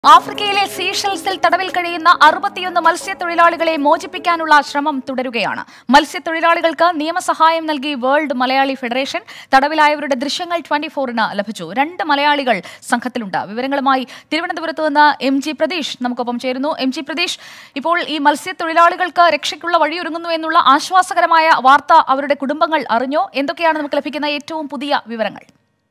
ആഫ്രിക്കയിലെ സീഷെൽസിൽ തടവിൽ കഴിയുന്ന അറുപത്തിയൊന്ന് മത്സ്യത്തൊഴിലാളികളെ മോചിപ്പിക്കാനുള്ള ശ്രമം തുടരുകയാണ് മത്സ്യത്തൊഴിലാളികൾക്ക് നിയമസഹായം നൽകി വേൾഡ് മലയാളി ഫെഡറേഷൻ തടവിലായവരുടെ ദൃശ്യങ്ങൾ ട്വന്റി ഫോറിന് ലഭിച്ചു രണ്ട് മലയാളികൾ സംഘത്തിലുണ്ട് വിവരങ്ങളുമായി തിരുവനന്തപുരത്ത് നിന്ന് എം ജി പ്രതീഷ് നമുക്കൊപ്പം ചേരുന്നു എം ജി പ്രതീഷ് ഇപ്പോൾ ഈ മത്സ്യത്തൊഴിലാളികൾക്ക് രക്ഷയ്ക്കുള്ള വഴിയൊരുങ്ങുന്നു എന്നുള്ള ആശ്വാസകരമായ വാർത്ത അവരുടെ കുടുംബങ്ങൾ അറിഞ്ഞോ എന്തൊക്കെയാണ് നമുക്ക് ലഭിക്കുന്ന ഏറ്റവും പുതിയ വിവരങ്ങൾ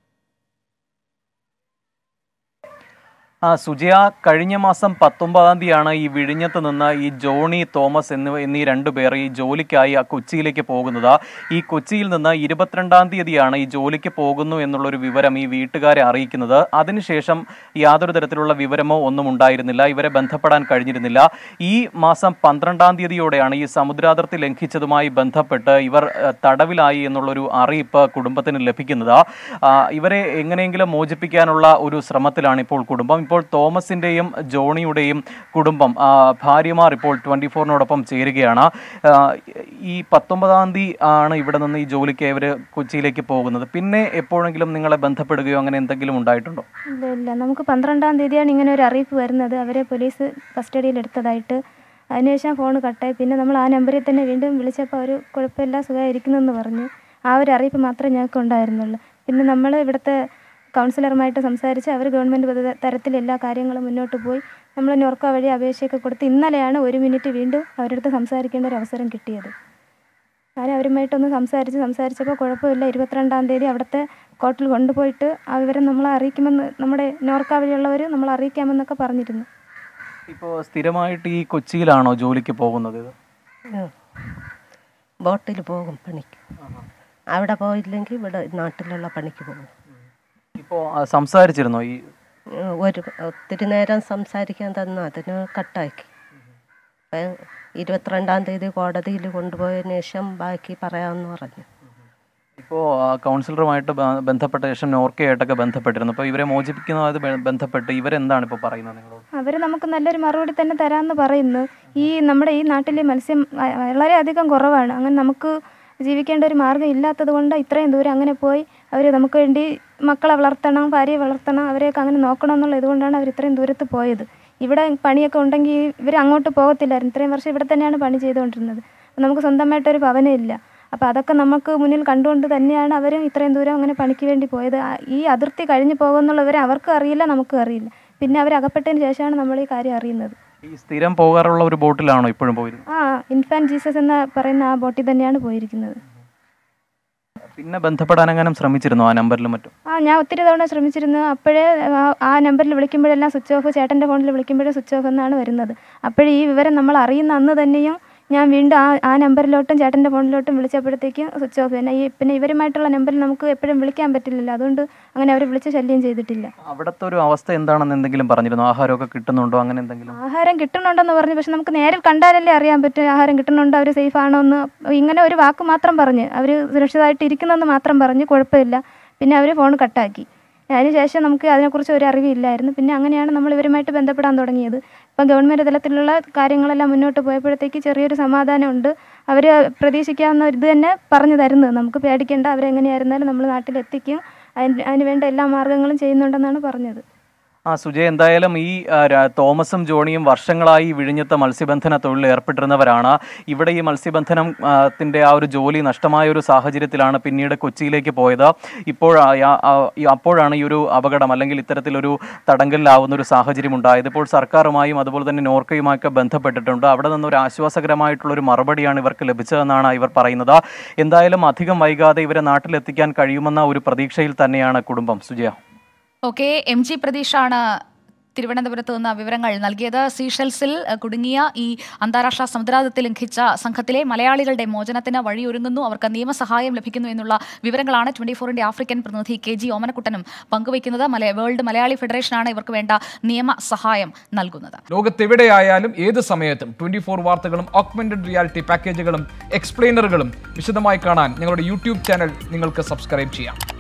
ആ സുജയ കഴിഞ്ഞ മാസം പത്തൊമ്പതാം തീയതിയാണ് ഈ വിഴിഞ്ഞത്ത് നിന്ന് ഈ ജോണി തോമസ് എന്നിവ എന്നീ രണ്ടുപേർ ഈ ജോലിക്കായി ആ കൊച്ചിയിലേക്ക് പോകുന്നത് ഈ കൊച്ചിയിൽ നിന്ന് ഇരുപത്തിരണ്ടാം തീയതിയാണ് ഈ ജോലിക്ക് പോകുന്നു എന്നുള്ളൊരു വിവരം ഈ വീട്ടുകാരെ അറിയിക്കുന്നത് അതിനുശേഷം യാതൊരു തരത്തിലുള്ള വിവരമോ ഒന്നും ഉണ്ടായിരുന്നില്ല ഇവരെ ബന്ധപ്പെടാൻ കഴിഞ്ഞിരുന്നില്ല ഈ മാസം പന്ത്രണ്ടാം തീയതിയോടെയാണ് ഈ സമുദ്രാതിർത്തി ലംഘിച്ചതുമായി ബന്ധപ്പെട്ട് ഇവർ ഏഹ്, തടവിലായി എന്നുള്ളൊരു അറിയിപ്പ് കുടുംബത്തിന് ലഭിക്കുന്നത് ആ, ഇവരെ എങ്ങനെയെങ്കിലും മോചിപ്പിക്കാനുള്ള ഒരു ശ്രമത്തിലാണ് ഇപ്പോൾ കുടുംബം ഇപ്പോൾ തോമസിന്റെയും ജോണിയുടെയും കുടുംബം ആ, ഭാര്യമാർ ഇപ്പോൾ ട്വന്റി ഫോറിനോടൊപ്പം ചേരുകയാണ് ആ, ഈ പത്തൊമ്പതാം തീയതി ആണ് ഇവിടെ നിന്ന് ഈ ജോലിക്ക് ഇവർ കൊച്ചിയിലേക്ക് പോകുന്നത് പിന്നെ എപ്പോഴെങ്കിലും നിങ്ങളെ ബന്ധപ്പെടുകയോ അങ്ങനെ എന്തെങ്കിലും ഉണ്ടായിട്ടുണ്ടോ ഇല്ല ഇല്ല നമുക്ക് പന്ത്രണ്ടാം തീയതിയാണ് ഇങ്ങനെ ഒരു അറിയിപ്പ് വരുന്നത് അവരെ പോലീസ് കസ്റ്റഡിയിൽ എടുത്തതായിട്ട് അതിനുശേഷം ഫോൺ കട്ടായി പിന്നെ നമ്മൾ ആ നമ്പറിൽ തന്നെ വീണ്ടും വിളിച്ചപ്പോൾ അവർ കുഴപ്പമില്ല സുഖമായിരിക്കുന്നെന്ന് പറഞ്ഞു ആ ഒരു അറിയിപ്പ് മാത്രമേ ഞങ്ങൾക്ക് ഉണ്ടായിരുന്നുള്ളൂ പിന്നെ നമ്മൾ ഇവിടുത്തെ കൗൺസിലറുമായിട്ട് സംസാരിച്ച് അവർ ഗവൺമെൻറ് പദ്ധ- തരത്തിൽ എല്ലാ കാര്യങ്ങളും മുന്നോട്ട് പോയി നമ്മൾ നോർക്ക വഴി അപേക്ഷയൊക്കെ കൊടുത്ത് ഇന്നലെയാണ് ഒരു മിനിറ്റ് വീണ്ടും അവരുടെ അടുത്ത് സംസാരിക്കേണ്ട ഒരു അവസരം കിട്ടിയത് ഞാൻ അവരുമായിട്ടൊന്ന് സംസാരിച്ച് സംസാരിച്ചപ്പോൾ കുഴപ്പമില്ല ഇരുപത്തിരണ്ടാം തീയതി അവിടുത്തെ കോർട്ടിൽ കൊണ്ടുപോയിട്ട് ആ വിവരം നമ്മളെ അറിയിക്കുമെന്ന് നമ്മുടെ നോർക്ക വഴിയുള്ളവർ നമ്മളെ അറിയിക്കാമെന്നൊക്കെ പറഞ്ഞിരുന്നു ഇപ്പോൾ സ്ഥിരമായിട്ട് ഈ കൊച്ചിയിലാണോ ജോലിക്ക് പോകുന്നത് ഇത് ബോട്ടിൽ പോകും പണിക്ക് അവിടെ പോയില്ലെങ്കിൽ ഇവിടെ നാട്ടിലുള്ള പണിക്ക് പോകും ഇപ്പോൾ സംസാരിച്ചിരുന്നോ ഈ ഉം, ഒരു ഒത്തിരി നേരം സംസാരിക്കാൻ തന്നു അതിന് കട്ടാക്കി അപ്പം ഇരുപത്തിരണ്ടാം തീയതി കോടതിയിൽ കൊണ്ടുപോയതിന് ശേഷം ബാക്കി പറയാമെന്ന് പറഞ്ഞു ഇപ്പോൾ കൗൺസിലറുമായിട്ട് ബ- ബന്ധപ്പെട്ട ശേഷം നോർക്കയായിട്ടൊക്കെ ബന്ധപ്പെട്ടിരുന്നു അപ്പോൾ ഇവരെ മോചിപ്പിക്കുന്നതുമായിട്ട് ബ- ബന്ധപ്പെട്ട് ഇവരെന്താണ് ഇപ്പോൾ പറയുന്നത് നിങ്ങളോട് അവർ നമുക്ക് നല്ലൊരു മറുപടി തന്നെ തരാമെന്ന് പറയുന്നു ഈ നമ്മുടെ ഈ നാട്ടിലെ മത്സ്യം വ- വളരെയധികം കുറവാണ് അങ്ങനെ നമുക്ക് ജീവിക്കേണ്ട ഒരു മാർഗ്ഗം ഇല്ലാത്തത് കൊണ്ട് ഇത്രയും ദൂരം അങ്ങനെ പോയി അവർ നമുക്ക് വേണ്ടി മക്കളെ വളർത്തണം ഭാര്യയെ വളർത്തണം അവരെയൊക്കെ അങ്ങനെ നോക്കണം എന്നുള്ള ഇതുകൊണ്ടാണ് അവർ ഇത്രയും ദൂരത്ത് പോയത് ഇവിടെ പണിയൊക്കെ ഉണ്ടെങ്കിൽ ഇവർ അങ്ങോട്ട് പോകത്തില്ലായിരുന്നു ഇത്രയും വർഷം ഇവിടെ തന്നെയാണ് പണി ചെയ്തുകൊണ്ടിരുന്നത് അപ്പോൾ നമുക്ക് സ്വന്തമായിട്ടൊരു ഭവനം ഇല്ല അപ്പോൾ അതൊക്കെ നമുക്ക് മുന്നിൽ കണ്ടുകൊണ്ട് തന്നെയാണ് അവരും ഇത്രയും ദൂരം അങ്ങനെ പണിക്ക് വേണ്ടി പോയത് ആ- ഈ അതിർത്തി കഴിഞ്ഞു പോകുമെന്നുള്ളവരെ അവർക്കും അറിയില്ല നമുക്കും അറിയില്ല പിന്നെ അവർ അകപ്പെട്ടതിന് ശേഷമാണ് നമ്മൾ ഈ കാര്യം അറിയുന്നത് ഈ സ്ഥിരം പോകാറുള്ള ഒരു ബോട്ടിലാണോ ഇപ്പോഴും പോയിരുന്നത് ആ ഇൻഫാൻ ജീസസ് എന്ന് പറയുന്ന ആ ബോട്ടിൽ തന്നെയാണ് പോയിരിക്കുന്നത് പിന്നെ ബന്ധപ്പെടാൻ എങ്ങനെ ശ്രമിച്ചിരുന്നു ആ നമ്പറിലും മറ്റും ആ ഞാൻ ഒത്തിരി തവണ ശ്രമിച്ചിരുന്നു അപ്പോഴേ ആ- ആ നമ്പറിൽ വിളിക്കുമ്പോഴെല്ലാം സ്വിച്ച് ഓഫ് ചേട്ടൻ്റെ ഫോണിൽ വിളിക്കുമ്പോഴേ സ്വിച്ച് ഓഫ് എന്നാണ് വരുന്നത് അപ്പോഴേ ഈ വിവരം നമ്മൾ അറിയുന്ന അന്ന് തന്നെയും ഞാൻ വീണ്ടും ആ ആ നമ്പറിലോട്ടും ചേട്ടൻ്റെ ഫോണിലോട്ടും വിളിച്ചപ്പോഴത്തേക്കും സ്വിച്ച് ഓഫ് തന്നെ ഈ പിന്നെ ഇവരുമായിട്ടുള്ള നമ്പറിൽ നമുക്ക് എപ്പോഴും വിളിക്കാൻ പറ്റില്ലല്ലോ അതുകൊണ്ട് അങ്ങനെ അവർ വിളിച്ച് ശല്യം ചെയ്തിട്ടില്ല അവിടുത്തെ ഒരു അവസ്ഥ എന്താണെന്ന് എന്തെങ്കിലും പറഞ്ഞിരുന്നു ആഹാരമൊക്കെ കിട്ടുന്നുണ്ടോ അങ്ങനെ എന്തെങ്കിലും ആഹാരം കിട്ടുന്നുണ്ടെന്ന് പറഞ്ഞു പക്ഷെ നമുക്ക് നേരിൽ കണ്ടാലല്ലേ അറിയാൻ പറ്റും ആഹാരം കിട്ടുന്നുണ്ടോ അവർ സേഫ് ആണോ എന്ന് ഇങ്ങനെ ഒരു വാക്ക് മാത്രം പറഞ്ഞ് അവർ സുരക്ഷിതമായിട്ട് ഇരിക്കുന്നെന്ന് മാത്രം പറഞ്ഞ് കുഴപ്പമില്ല പിന്നെ അവർ ഫോൺ കട്ടാക്കി അതിനുശേഷം നമുക്ക് അതിനെക്കുറിച്ച് ഒരു അറിവില്ലായിരുന്നു പിന്നെ അങ്ങനെയാണ് നമ്മൾ ഇവരുമായിട്ട് ബന്ധപ്പെടാൻ തുടങ്ങിയത് ഇപ്പം ഗവൺമെൻറ് തലത്തിലുള്ള കാര്യങ്ങളെല്ലാം മുന്നോട്ട് പോയപ്പോഴത്തേക്ക് ചെറിയൊരു സമാധാനമുണ്ട് അവർ പ്രതീക്ഷിക്കാവുന്ന ഇത് തന്നെ പറഞ്ഞു തരുന്നത് നമുക്ക് പേടിക്കേണ്ട അവരെങ്ങനെയായിരുന്നാലും നമ്മൾ നാട്ടിലെത്തിക്കും അതിന് അതിന് വേണ്ട എല്ലാ മാർഗ്ഗങ്ങളും ചെയ്യുന്നുണ്ടെന്നാണ് പറഞ്ഞത് ആ സുജയ് എന്തായാലും ഈ ആ, ര- തോമസും ജോണിയും വർഷങ്ങളായി ഈ വിഴിഞ്ഞത്തെ മത്സ്യബന്ധന തൊഴിലിൽ ഏർപ്പെട്ടിരുന്നവരാണ് ഇവിടെ ഈ മത്സ്യബന്ധനം ആ, ത്തിന്റെ ആ ഒരു ജോലി നഷ്ടമായ ഒരു സാഹചര്യത്തിലാണ് പിന്നീട് കൊച്ചിയിലേക്ക് പോയത് ഇപ്പോൾ ആ, യാ- ആ, ഈ അപ്പോഴാണ് ഈ ഒരു അപകടം അല്ലെങ്കിൽ ഇത്തരത്തിലൊരു തടങ്കലിലാവുന്ന ഒരു സാഹചര്യം ഉണ്ടായത് ഇപ്പോൾ സർക്കാരുമായും അതുപോലെ തന്നെ നോർക്കയുമായൊക്കെ ബന്ധപ്പെട്ടിട്ടുണ്ട് അവിടെ നിന്ന് ഒരു ആശ്വാസകരമായിട്ടുള്ള ഒരു മറുപടിയാണ് ഇവർക്ക് ലഭിച്ചതെന്നാണ് ഇവർ പറയുന്നത് എന്തായാലും അധികം വൈകാതെ ഇവരെ നാട്ടിലെത്തിക്കാൻ കഴിയുമെന്ന ഒരു പ്രതീക്ഷയിൽ തന്നെയാണ് കുടുംബം സുജയ ഓക്കെ എം ജി പ്രതീഷാണ് തിരുവനന്തപുരത്ത് നിന്ന് വിവരങ്ങൾ നൽകിയത് സീഷെൽസിൽ അഹ്, കുടുങ്ങിയ ഈ അന്താരാഷ്ട്ര സമുദ്രാതിർത്തി ലംഘിച്ച സംഘത്തിലെ മലയാളികളുടെ മോചനത്തിന് വഴിയൊരുങ്ങുന്നു അവർക്ക് നിയമസഹായം ലഭിക്കുന്നു എന്നുള്ള വിവരങ്ങളാണ് ട്വന്റി ഫോറിന്റെ ആഫ്രിക്കൻ പ്രതിനിധി കെ ജി ഓമനക്കുട്ടനും പങ്കുവയ്ക്കുന്നത് മല- വേൾഡ് മലയാളി ഫെഡറേഷനാണ് ഇവർക്ക് വേണ്ട നിയമസഹായം നൽകുന്നത് ലോകത്തെവിടെയായാലും ഏത് സമയത്തും ട്വന്റി ഫോർ വാർത്തകളും ഓഗ്മെന്റഡ് റിയാലിറ്റി പാക്കേജുകളും എക്സ്പ്ലെയിനറുകളും വിശദമായി കാണാൻ ഞങ്ങളുടെ യൂട്യൂബ് ചാനൽ നിങ്ങൾക്ക് സബ്സ്ക്രൈബ് ചെയ്യാം